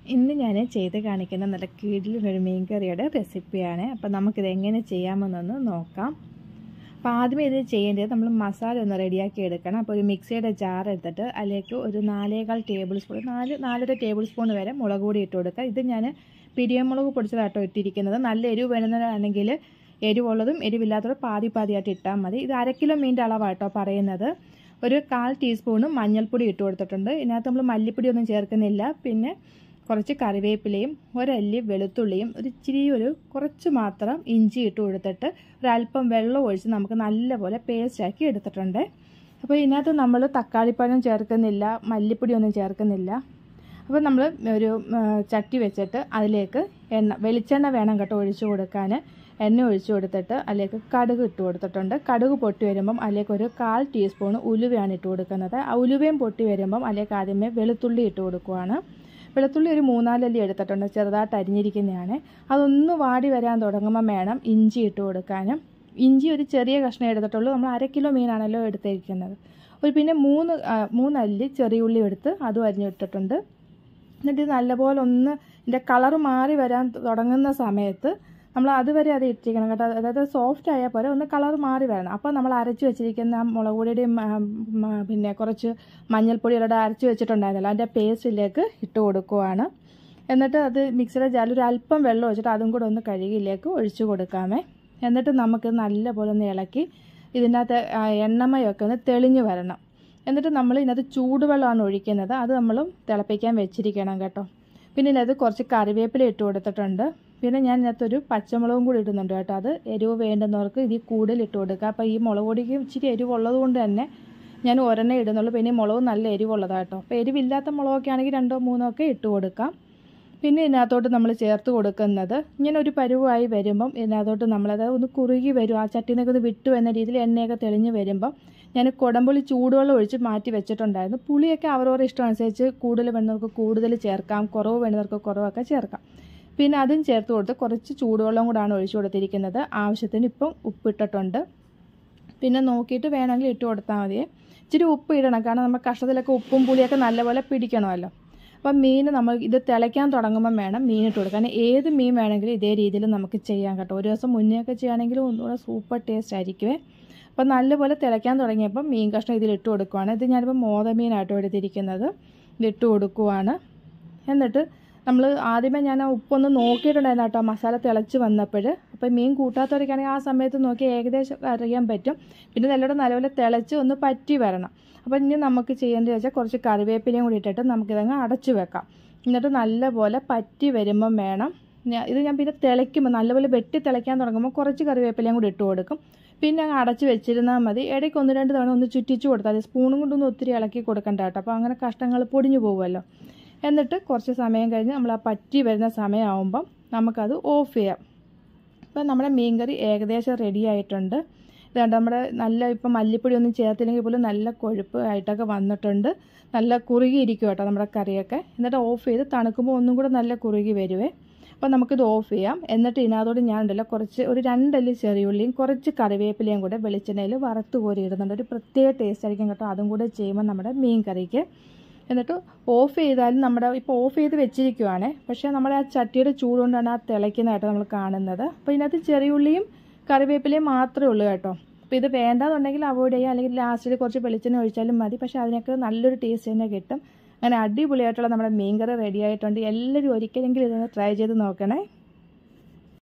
ഇന്ന് ഞാൻ ചെയ്ത് കാണിക്കുന്ന നല്ല കീഴിലൊരു മീൻ കറിയുടെ റെസിപ്പിയാണ് അപ്പോൾ നമുക്കിത് എങ്ങനെ ചെയ്യാമെന്നൊന്ന് നോക്കാം അപ്പോൾ ആദ്യമേ ഇത് ചെയ്യേണ്ടത് നമ്മൾ മസാല ഒന്ന് റെഡിയാക്കി എടുക്കണം അപ്പോൾ ഒരു മിക്സിയുടെ ജാർ എടുത്തിട്ട് അതിലേക്ക് ഒരു നാലേകാൽ ടേബിൾ സ്പൂൺ നാല് നാലര ടേബിൾ സ്പൂൺ വരെ മുളക് പൊടി ഇട്ട് കൊടുക്കുക ഇത് ഞാൻ പിരിയമുളക് പൊടിച്ചതാട്ടോ ഇട്ടിരിക്കുന്നത് നല്ല എരിവ് വേണമെന്നാണെങ്കിൽ എരിവുള്ളതും എരിവില്ലാത്തതും പാതി പാതിയായിട്ട് ഇട്ടാൽ മതി ഇത് അര കിലോ മീൻ്റെ അളവാട്ടോ പറയുന്നത് ഒരു കാൽ ടീസ്പൂണ് മഞ്ഞൾപ്പൊടി ഇട്ട് കൊടുത്തിട്ടുണ്ട് ഇതിനകത്ത് നമ്മൾ മല്ലിപ്പൊടി ഒന്നും ചേർക്കുന്നില്ല പിന്നെ കുറച്ച് കറിവേപ്പിലയും ഒരല്ലി വെളുത്തുള്ളിയും ഒരു ഇച്ചിരി ഒരു കുറച്ച് മാത്രം ഇഞ്ചി ഇട്ട് കൊടുത്തിട്ട് ഒരല്പം വെള്ളം ഒഴിച്ച് നമുക്ക് നല്ലപോലെ പേസ്റ്റാക്കി എടുത്തിട്ടുണ്ട് അപ്പോൾ ഇതിനകത്ത് നമ്മൾ തക്കാളിപ്പഴം ചേർക്കുന്നില്ല മല്ലിപ്പൊടി ഒന്നും ചേർക്കുന്നില്ല അപ്പോൾ നമ്മൾ ഒരു ചട്ടി വെച്ചിട്ട് അതിലേക്ക് എണ്ണ വെളിച്ചെണ്ണ വേണം കേട്ടോ ഒഴിച്ചു കൊടുക്കാൻ എണ്ണ ഒഴിച്ചു കൊടുത്തിട്ട് അതിലേക്ക് കടുക് ഇട്ട് കൊടുത്തിട്ടുണ്ട് കടുക് പൊട്ടി വരുമ്പം അതിലേക്ക് ഒരു കാൽ ടീസ്പൂൺ ഉലുവയാണ് ഇട്ട് കൊടുക്കുന്നത് ആ ഉലുവയും പൊട്ടി വരുമ്പം അതിലേക്ക് ആദ്യമേ വെളുത്തുള്ളി ഇട്ട് കൊടുക്കുവാണ് വെളുത്തുള്ളി ഒരു മൂന്നാലല്ലി എടുത്തിട്ടുണ്ട് ചെറുതായിട്ട് അരിഞ്ഞിരിക്കുന്നതാണ് അതൊന്ന് വാടി വരാൻ തുടങ്ങുമ്പോൾ വേണം ഇഞ്ചി ഇട്ട് കൊടുക്കാനും ഇഞ്ചി ഒരു ചെറിയ കഷ്ണം എടുത്തിട്ടുള്ളൂ നമ്മൾ അര കിലോ മീനാണല്ലോ എടുത്തിരിക്കുന്നത് ഒരു പിന്നെ മൂന്ന് മൂന്നല്ലി ചെറിയ ഉള്ളി എടുത്ത് അതും അരിഞ്ഞിട്ടിട്ടുണ്ട് എന്നിട്ട് നല്ലപോലെ ഒന്ന് ഇതിൻ്റെ കളറ് മാറി വരാൻ തുടങ്ങുന്ന സമയത്ത് നമ്മൾ അതുവരെ അത് ഇട്ടിരിക്കണം കേട്ടോ അതായത് സോഫ്റ്റ് ആയാൽ പോലെ ഒന്ന് കളർ മാറി വരണം അപ്പോൾ നമ്മൾ അരച്ച് വെച്ചിരിക്കുന്ന മുളക് പൊടിയുടെയും പിന്നെ കുറച്ച് മഞ്ഞൾപ്പൊടിയുടെ അരച്ച് വെച്ചിട്ടുണ്ടായിരുന്നല്ലോ അതിൻ്റെ പേസ്റ്റിലേക്ക് ഇട്ട് കൊടുക്കുവാണ് എന്നിട്ട് അത് മിക്സിയുടെ ജാലിൽ ഒരു അല്പം വെള്ളം ഒഴിച്ചിട്ട് അതും കൂടെ ഒന്ന് കഴുകിയിലേക്ക് ഒഴിച്ചു കൊടുക്കാമേ എന്നിട്ട് നമുക്ക് നല്ലപോലെ ഒന്ന് ഇളക്കി ഇതിനകത്ത് എണ്ണമയൊക്കെ ഒന്ന് തെളിഞ്ഞു വരണം എന്നിട്ട് നമ്മൾ ഇതിനകത്ത് ചൂടുവെള്ളമാണ് ഒഴിക്കുന്നത് അത് നമ്മളും തിളപ്പിക്കാൻ വെച്ചിരിക്കണം കേട്ടോ പിന്നെ ഇതിനകത്ത് കുറച്ച് കറിവേപ്പില ഇട്ട് കൊടുത്തിട്ടുണ്ട് പിന്നെ ഞാൻ ഇതിനകത്തൊരു പച്ചമുളകും കൂടി ഇടുന്നുണ്ട് കേട്ടോ അത് എരിവ് വേണ്ടുന്നവർക്ക് ഇതിൽ കൂടുതൽ ഇട്ട് കൊടുക്കുക അപ്പോൾ ഈ മുളക് പൊടിക്ക് ഇച്ചിരി എരിവുള്ളത് കൊണ്ട് തന്നെ ഞാൻ ഒരെണ്ണേ ഇടുന്നുള്ളൂ പിന്നെ മുളക് നല്ല എരിവുള്ളതാണ് കേട്ടോ അപ്പോൾ എരിവില്ലാത്ത മുളകൊക്കെ ആണെങ്കിൽ രണ്ടോ മൂന്നോ ഒക്കെ ഇട്ട് കൊടുക്കാം പിന്നെ ഇതിനകത്തോട്ട് നമ്മൾ ചേർത്ത് കൊടുക്കുന്നത് ഇങ്ങനെ ഒരു പരുവായി വരുമ്പം ഇതിനകത്തോട്ട് നമ്മളത് ഒന്ന് കുറുകി വരും ആ ചട്ടിയിൽ നിന്നൊക്കെ ഒന്ന് വിട്ടു എന്ന രീതിയിൽ എണ്ണയൊക്കെ തെളിഞ്ഞ് വരുമ്പം ഞാൻ കുടംപുളി ചൂടുവെള്ളം ഒഴിച്ച് മാറ്റി വെച്ചിട്ടുണ്ടായിരുന്നു പുളിയൊക്കെ അവരവരുടെ ഇഷ്ടം അനുസരിച്ച് കൂടുതൽ വേണ്ടവർക്ക് കൂടുതൽ ചേർക്കാം കുറവ് വേണ്ടവർക്ക് കുറവൊക്കെ ചേർക്കാം പിന്നെ അതും ചേർത്ത് കൊടുത്ത് കുറച്ച് ചൂടുവെള്ളം കൂടാണ് ഒഴിച്ചു കൊടുത്തിരിക്കുന്നത് ആവശ്യത്തിന് ഇപ്പം ഉപ്പിട്ടിട്ടുണ്ട് പിന്നെ നോക്കിയിട്ട് വേണമെങ്കിൽ ഇട്ട് കൊടുത്താൽ മതി ഇച്ചിരി ഉപ്പ് ഇടണം കാരണം നമ്മൾ കഷ്ണത്തിലൊക്കെ ഉപ്പും പുളിയൊക്കെ നല്ലപോലെ പിടിക്കണമല്ലോ അപ്പം മീൻ നമ്മൾ ഇത് തിളയ്ക്കാൻ തുടങ്ങുമ്പം വേണം മീൻ ഇട്ട് കൊടുക്കാൻ ഏത് മീൻ വേണമെങ്കിലും ഇതേ രീതിയിൽ നമുക്ക് ചെയ്യാം കേട്ടോ ഒരു ദിവസം മുന്നേ ഒക്കെ ചെയ്യുകയാണെങ്കിൽ ഒന്നുകൂടെ സൂപ്പർ ടേസ്റ്റ് ആയിരിക്കുമേ അപ്പം നല്ലപോലെ തിളയ്ക്കാൻ തുടങ്ങിയപ്പം മീൻ കഷ്ണം ഇതിൽ ഇട്ട് കൊടുക്കുവാണ് ഇത് ഞാനിപ്പോൾ മോതമീനായിട്ടോ എടുത്തിരിക്കുന്നത് ഇതിട്ട് കൊടുക്കുവാണ് എന്നിട്ട് നമ്മൾ ആദ്യമേ ഞാൻ ഉപ്പൊന്ന് നോക്കിയിട്ടുണ്ടായിരുന്നു കേട്ടോ മസാല തിളച്ച് വന്നപ്പോൾ അപ്പോൾ മീൻ കൂട്ടാത്തവരൊക്കെയാണെങ്കിൽ ആ സമയത്ത് നോക്കി ഏകദേശം അറിയാൻ പറ്റും പിന്നെ നല്ലോണം നല്ലപോലെ തിളച്ച് ഒന്ന് പറ്റി വരണം അപ്പോൾ ഇനി നമുക്ക് ചെയ്യേണ്ടത് വെച്ചാൽ കുറച്ച് കറിവേപ്പിലയും കൂടി ഇട്ടിട്ട് നമുക്കിതങ്ങ് അടച്ചു വെക്കാം എന്നിട്ട് നല്ലപോലെ പറ്റി വരുമ്പം വേണം ഇത് ഞാൻ പിന്നെ തിളയ്ക്കുമ്പോൾ നല്ലപോലെ വെട്ടി തിളയ്ക്കാൻ തുടങ്ങുമ്പോൾ കുറച്ച് കറിവേപ്പിലയും കൂടി ഇട്ട് കൊടുക്കും പിന്നെ അങ്ങ് അടച്ച് വെച്ചിരുന്നാൽ മതി ഇടയ്ക്ക് ഒന്ന് രണ്ട് തവണ ഒന്ന് ചുറ്റിച്ച് കൊടുത്താൽ മതി സ്പൂണും കൊണ്ടൊന്നും ഒത്തിരി ഇളക്കി കൊടുക്കണ്ട കേട്ടോ അപ്പോൾ അങ്ങനെ കഷ്ണങ്ങൾ പൊടിഞ്ഞു പോകുമല്ലോ എന്നിട്ട് കുറച്ച് സമയം കഴിഞ്ഞ് നമ്മൾ ആ പറ്റി വരുന്ന സമയമാകുമ്പം നമുക്കത് ഓഫ് ചെയ്യാം ഇപ്പം നമ്മുടെ മീൻകറി ഏകദേശം റെഡി ആയിട്ടുണ്ട് ഇതുകൊണ്ട് നമ്മുടെ നല്ല ഇപ്പം മല്ലിപ്പൊടി ഒന്നും ചേർത്തില്ലെങ്കിൽ പോലും നല്ല കൊഴുപ്പ് ആയിട്ടൊക്കെ വന്നിട്ടുണ്ട് നല്ല കുറുകി ഇരിക്കും കേട്ടോ നമ്മുടെ കറിയൊക്കെ എന്നിട്ട് ഓഫ് ചെയ്ത് തണുക്കുമ്പോൾ ഒന്നും കൂടെ നല്ല കുറുകി വരുവേ അപ്പോൾ നമുക്കിത് ഓഫ് ചെയ്യാം എന്നിട്ട് ഇതിനകത്തോട് ഞാൻ ഉണ്ടല്ലോ കുറച്ച് ഒരു രണ്ടല്ലി ചെറിയുള്ളിയും കുറച്ച് കറിവേപ്പിലയും കൂടെ വെളിച്ചെണ്ണയിൽ വറുത്ത് കോരി ഇടുന്നുണ്ട് ഒരു പ്രത്യേക ടേസ്റ്റ് ആയിരിക്കും കേട്ടോ അതും കൂടെ ചെയ്യുമ്പോൾ നമ്മുടെ മീൻ കറിക്ക് എന്നിട്ട് ഓഫ് ചെയ്താലും നമ്മുടെ ഇപ്പോൾ ഓഫ് ചെയ്ത് വെച്ചിരിക്കുവാണ് പക്ഷേ നമ്മുടെ ആ ചട്ടിയുടെ ചൂടുകൊണ്ടാണ് ആ തിളയ്ക്കുന്നതായിട്ട് നമ്മൾ കാണുന്നത് അപ്പോൾ ഇതിനകത്ത് ചെറിയുള്ളിയും കറിവേപ്പിലയും മാത്രമേ ഉള്ളൂ കേട്ടോ അപ്പോൾ ഇത് വേണ്ടാന്നുണ്ടെങ്കിൽ അവോയ്ഡ് ചെയ്യുക അല്ലെങ്കിൽ ലാസ്റ്റിൽ കുറച്ച് വെളിച്ചെണ്ണ ഒഴിച്ചാലും മതി പക്ഷേ അതിനൊക്കെ നല്ലൊരു ടേസ്റ്റ് തന്നെ കിട്ടും അങ്ങനെ അടിപൊളിയായിട്ടുള്ള നമ്മുടെ മീൻ കറി റെഡി ആയിട്ടുണ്ട് എല്ലാവരും ഒരിക്കലെങ്കിലും ഇതൊന്ന് ട്രൈ ചെയ്ത് നോക്കണേ